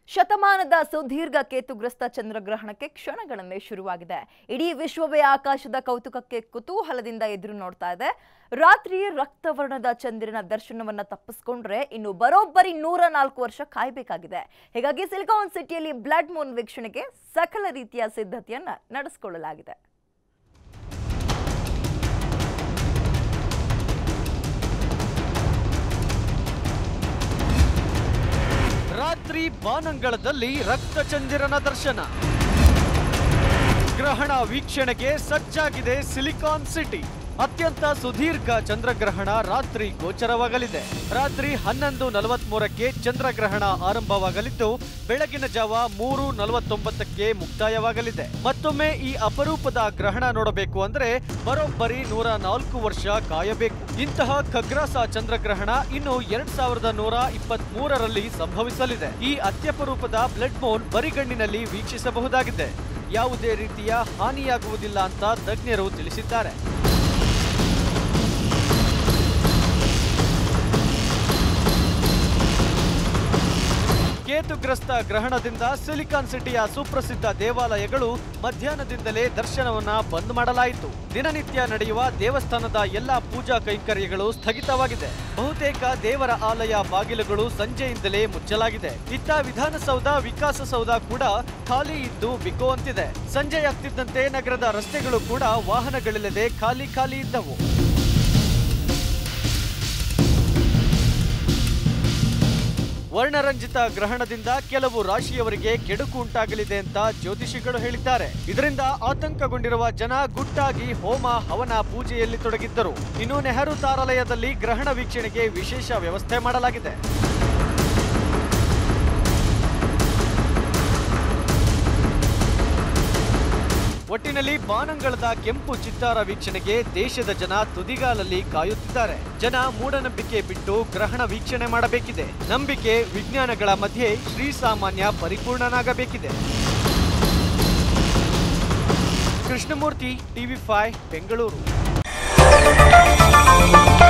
ಶತಮಾನದ ಸುದೀರ್ಘ ಕೇತುಗ್ರಸ್ತ ಚಂದ್ರಗ್ರಹಣಕ್ಕೆ ಕ್ಷಣಗಳನ್ನೇ ಶುರುವಾಗಿದೆ ಇಡೀ ವಿಶ್ವವೇ ಆಕಾಶದ ಕೌತುಕಕ್ಕೆ ಕುತೂಹಲದಿಂದ ಎದುರು ನೋಡ್ತಾ ಇದೆ ರಾತ್ರಿ ರಕ್ತವರ್ಣದ ಚಂದ್ರನ ದರ್ಶನವನ್ನ ತಪ್ಪಿಸ್ಕೊಂಡ್ರೆ ಇನ್ನು ಬರೋಬ್ಬರಿ ನೂರ ನಾಲ್ಕು ವರ್ಷ ಕಾಯಬೇಕಾಗಿದೆ ಹೀಗಾಗಿ ಸಿಲಿಕಾನ್ ಸಿಟಿಯಲ್ಲಿ ಬ್ಲಡ್ ಮೂನ್ ವೀಕ್ಷಣೆಗೆ ಸಕಲ ರೀತಿಯ ಸಿದ್ಧತೆಯನ್ನ ನಡೆಸಿಕೊಳ್ಳಲಾಗಿದೆ ರಾತ್ರಿ ಬಾನಂಗಳದಲ್ಲಿ ರಕ್ತಚಂದಿರನ ದರ್ಶನ ಗ್ರಹಣ ವೀಕ್ಷಣೆಗೆ ಸಜ್ಜಾಗಿದೆ ಸಿಲಿಕಾನ್ ಸಿಟಿ ಅತ್ಯಂತ ಸುದೀರ್ಘ ಚಂದ್ರಗ್ರಹಣ ರಾತ್ರಿ ಗೋಚರವಾಗಲಿದೆ ರಾತ್ರಿ ಹನ್ನೊಂದು ನಲವತ್ಮೂರಕ್ಕೆ ಚಂದ್ರಗ್ರಹಣ ಆರಂಭವಾಗಲಿದ್ದು ಬೆಳಗಿನ ಜಾವ ಮೂರು ನಲವತ್ತೊಂಬತ್ತಕ್ಕೆ ಮುಕ್ತಾಯವಾಗಲಿದೆ ಮತ್ತೊಮ್ಮೆ ಈ ಅಪರೂಪದ ಗ್ರಹಣ ನೋಡಬೇಕು ಅಂದ್ರೆ ಬರೋಬ್ಬರಿ ನೂರ ನಾಲ್ಕು ವರ್ಷ ಕಾಯಬೇಕು ಇಂತಹ ಖಗ್ರಾಸ ಚಂದ್ರಗ್ರಹಣ ಇನ್ನು ಎರಡ್ ಸಾವಿರದ ನೂರ ಇಪ್ಪತ್ತ್ ಮೂರರಲ್ಲಿ ಸಂಭವಿಸಲಿದೆ ಈ ಅತ್ಯಪರೂಪದ ಬ್ಲಡ್ ಮೋನ್ ಬರಿಗಣ್ಣಿನಲ್ಲಿ ವೀಕ್ಷಿಸಬಹುದಾಗಿದೆ ಯಾವುದೇ ರೀತಿಯ ಹಾನಿಯಾಗುವುದಿಲ್ಲ ಅಂತ ತಜ್ಞರು ತಿಳಿಸಿದ್ದಾರೆ ಕೇತುಗ್ರಸ್ತ ಗ್ರಹಣದಿಂದ ಸಿಲಿಕಾನ್ ಸಿಟಿಯ ಸುಪ್ರಸಿದ್ಧ ದೇವಾಲಯಗಳು ಮಧ್ಯಾಹ್ನದಿಂದಲೇ ದರ್ಶನವನ್ನ ಬಂದ್ ಮಾಡಲಾಯಿತು ದಿನನಿತ್ಯ ನಡೆಯುವ ದೇವಸ್ಥಾನದ ಎಲ್ಲಾ ಪೂಜಾ ಕೈಂಕರ್ಯಗಳು ಸ್ಥಗಿತವಾಗಿದೆ ಬಹುತೇಕ ದೇವರ ಆಲಯ ಬಾಗಿಲುಗಳು ಸಂಜೆಯಿಂದಲೇ ಮುಚ್ಚಲಾಗಿದೆ ಇತ್ತ ವಿಧಾನಸೌಧ ವಿಕಾಸಸೌಧ ಕೂಡ ಖಾಲಿ ಇದ್ದು ಬಿಕೋ ಅಂತಿದೆ ಸಂಜೆಯಾಗ್ತಿದ್ದಂತೆ ನಗರದ ರಸ್ತೆಗಳು ಕೂಡ ವಾಹನಗಳಿಲ್ಲದೆ ಖಾಲಿ ಖಾಲಿ ಇದ್ದವು ವರ್ಣರಂಜಿತ ಗ್ರಹಣದಿಂದ ಕೆಲವು ರಾಶಿಯವರಿಗೆ ಕೆಡುಕು ಉಂಟಾಗಲಿದೆ ಅಂತ ಜ್ಯೋತಿಷಿಗಳು ಹೇಳಿದ್ದಾರೆ ಇದರಿಂದ ಆತಂಕಗೊಂಡಿರುವ ಜನ ಗುಟ್ಟಾಗಿ ಹೋಮ ಹವನ ಪೂಜೆಯಲ್ಲಿ ತೊಡಗಿದ್ದರು ಇನ್ನು ನೆಹರು ತಾರಾಲಯದಲ್ಲಿ ಗ್ರಹಣ ವೀಕ್ಷಣೆಗೆ ವಿಶೇಷ ವ್ಯವಸ್ಥೆ ಮಾಡಲಾಗಿದೆ ಒಟ್ಟಿನಲ್ಲಿ ಬಾನಂಗಳದ ಕೆಂಪು ಚಿತ್ತಾರ ವೀಕ್ಷಣೆಗೆ ದೇಶದ ಜನ ತುದಿಗಾಲಲ್ಲಿ ಕಾಯುತ್ತಿದ್ದಾರೆ ಜನ ಮೂಢನಂಬಿಕೆ ಬಿಟ್ಟು ಗ್ರಹಣ ವೀಕ್ಷಣೆ ಮಾಡಬೇಕಿದೆ ನಂಬಿಕೆ ವಿಜ್ಞಾನಗಳ ಮಧ್ಯೆ ಶ್ರೀಸಾಮಾನ್ಯ ಪರಿಪೂರ್ಣನಾಗಬೇಕಿದೆ ಕೃಷ್ಣಮೂರ್ತಿ ಟಿವಿ ಫೈವ್ ಬೆಂಗಳೂರು